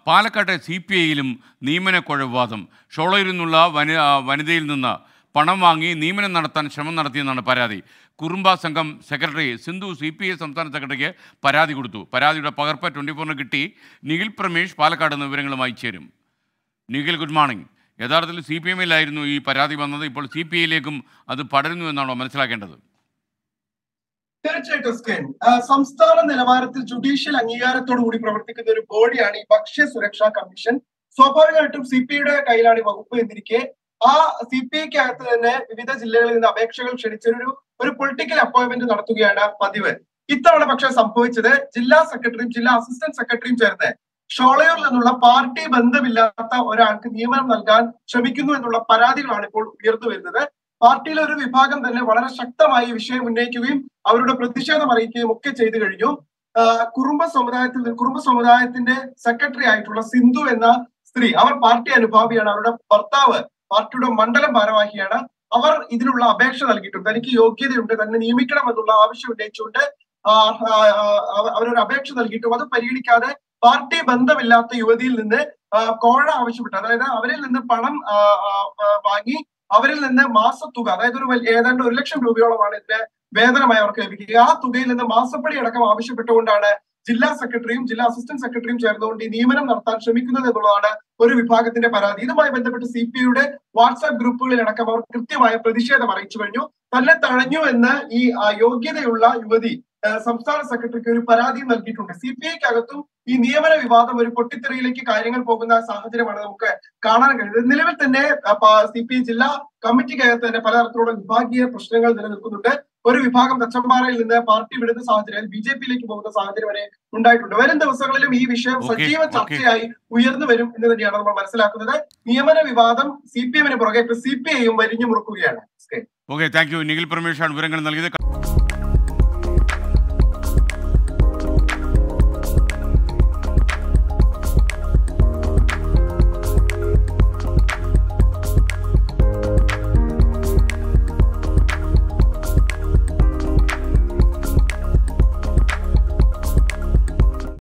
പാലക്കാട്ടെ C P ഐയിലും നിയമനക്കുഴ വിവാദം ഷോളയിൽ നിന്നുള്ള വനി ആ, വനിതയിൽ നിന്ന് പണം വാങ്ങി നിയമനം നടത്താൻ ശ്രമം നടത്തിയെന്നാണ് പരാതി കുറുമ്പ സംഘം secretary Sindhu C P I സംസ്ഥാന സെക്രട്ടറിക്ക് പരാതി കൊടുത്തു പരാതിയുടെ പകർപ്പ് ട്വൻറ്റി ഫോറിന് കിട്ടി നിഖിൽ പ്രമേഷ് പാലക്കാട് നിന്ന് വിവരങ്ങളുമായി ചേരും നിഖിൽ ഗുഡ് മോർണിംഗ് യഥാർത്ഥത്തിൽ സി പി എമ്മിലായിരുന്നു ഈ പരാതി വന്നത് ഇപ്പോൾ സി പി ഐയിലേക്കും അത് പടരുന്നു എന്നാണോ മനസ്സിലാക്കേണ്ടത് തീർച്ചയായിട്ടും സ്കെൻ സംസ്ഥാന നിലവാരത്തിൽ ജുഡീഷ്യൽ അംഗീകാരത്തോടു കൂടി പ്രവർത്തിക്കുന്ന ഒരു ബോഡിയാണ് ഈ ഭക്ഷ്യ സുരക്ഷാ കമ്മീഷൻ സ്വാഭാവികമായിട്ടും സി പി ഐയുടെ കയ്യിലാണ് ഈ വകുപ്പ് എന്നിരിക്കെ ആ സി പി ഐക്കകത്ത് തന്നെ വിവിധ ജില്ലകളിൽ നിന്ന് അപേക്ഷകൾ ക്ഷണിച്ചൊരു ഒരു പൊളിറ്റിക്കൽ അപ്പോയിന്റ്മെന്റ് നടത്തുകയാണ് പതിവ് ഇത്തവണ പക്ഷേ സംഭവിച്ചത് ജില്ലാ സെക്രട്ടറിയും ജില്ലാ അസിസ്റ്റന്റ് സെക്രട്ടറിയും ചേർന്ന് ഷോളയൂരിൽ നിന്നുള്ള പാർട്ടി ബന്ധമില്ലാത്ത ഒരാൾക്ക് നിയമനം നൽകാൻ ശ്രമിക്കുന്നു എന്നുള്ള പരാതികളാണ് ഇപ്പോൾ ഉയർന്നു വരുന്നത് പാർട്ടിയിലെ ഒരു വിഭാഗം തന്നെ വളരെ ശക്തമായി ഈ വിഷയം ഉന്നയിക്കുകയും അവരുടെ പ്രതിഷേധം അറിയിക്കുകയും ഒക്കെ ചെയ്തു കഴിഞ്ഞു ആ, കുറുമ്പ സമുദായത്തിൽ നിന്ന് കുറുമ്പ സമുദായത്തിന്റെ സെക്രട്ടറി ആയിട്ടുള്ള സിന്ധു എന്ന സ്ത്രീ അവർ പാർട്ടി അനുഭാവിയാണ് അവരുടെ ഭർത്താവ് പാർട്ടിയുടെ മണ്ഡലം ഭാരവാഹിയാണ് അവർ ഇതിനുള്ള അപേക്ഷ നൽകിയിട്ടുണ്ട് തനിക്ക് യോഗ്യതയുണ്ട് തന്നെ നിയമിക്കണം എന്നുള്ള ആവശ്യം ഉന്നയിച്ചുകൊണ്ട് ആ, ആ, ആ, അവ- അവരൊരു അപേക്ഷ നൽകിയിട്ടും അത് പരിഗണിക്കാതെ പാർട്ടി ബന്ധമില്ലാത്ത യുവതിയിൽ നിന്ന് ആ, കോഴ ആവശ്യപ്പെട്ടു അതായത് അവരിൽ നിന്ന് പണം ആ, ആ, ആ, വാങ്ങി അവരിൽ നിന്ന് മാസത്തുക അതായത് ഒരു വലിയ- ഏതാണ്ട് ഒരു ലക്ഷം രൂപയോളമാണ് ഇതിന്റെ വേതനമായി അവർക്ക് ലഭിക്കുക ആ തുകയിൽ നിന്ന് മാസപ്പടി അടക്കം ആവശ്യപ്പെട്ടുകൊണ്ടാണ് ജില്ലാ സെക്രട്ടറിയും ജില്ലാ അസിസ്റ്റന്റ് സെക്രട്ടറിയും ചേർന്നുകൊണ്ട് ഈ നിയമനം നടത്താൻ ശ്രമിക്കുന്നത് എന്നുള്ളതാണ് ഒരു വിഭാഗത്തിന്റെ പരാതി ഇതുമായി ബന്ധപ്പെട്ട് സി പി ഐയുടെ വാട്സാപ്പ് ഗ്രൂപ്പുകളിൽ അടക്കം അവർ കൃത്യമായ പ്രതിഷേധം അറിയിച്ചു കഴിഞ്ഞു തന്നെ തഴഞ്ഞു എന്ന് ഈ ആ, യോഗ്യതയുള്ള യുവതി ആ, സംസ്ഥാന സെക്രട്ടറിക്ക് ഒരു പരാതിയും നൽകിയിട്ടുണ്ട് സി പി ഐക്കകത്തും ഈ നിയമന വിവാദം ഒരു പൊട്ടിത്തെറിയിലേക്ക് കാര്യങ്ങൾ പോകുന്ന സാഹചര്യമാണ് നമുക്ക് കാണാൻ കഴിയുന്നത് നിലവിൽ തന്നെ സി പി ഐ ജില്ലാ കമ്മിറ്റിക്കകത്ത് തന്നെ പലതരത്തിലുള്ള വിഭാഗീയ പ്രശ്നങ്ങൾ നിലനിൽക്കുന്നുണ്ട് ഒരു വിഭാഗം തച്ചമ്പാറയിൽ നിന്ന് പാർട്ടി വിടുന്ന സാഹചര്യം ബി ജെ പിയിലേക്ക് പോകുന്ന സാഹചര്യം വരെ ഉണ്ടായിട്ടുണ്ട് വരും ദിവസങ്ങളിലും ഈ വിഷയം Okay, സജീവ okay. ചർച്ചയായി ഉയർന്നു വരും എന്ന് തന്നെയാണ് നമ്മൾ മനസ്സിലാക്കുന്നത് നിയമന വിവാദം സി പി എമ്മിന് പുറകെ ഇപ്പൊ സി പി ഐയും വരിഞ്ഞു മുറുക്കുകയാണ് ഓക്കെ താങ്ക് യു നിഖിൽ പ്രമേഷാണ് വിവരങ്ങൾ നൽകിയത്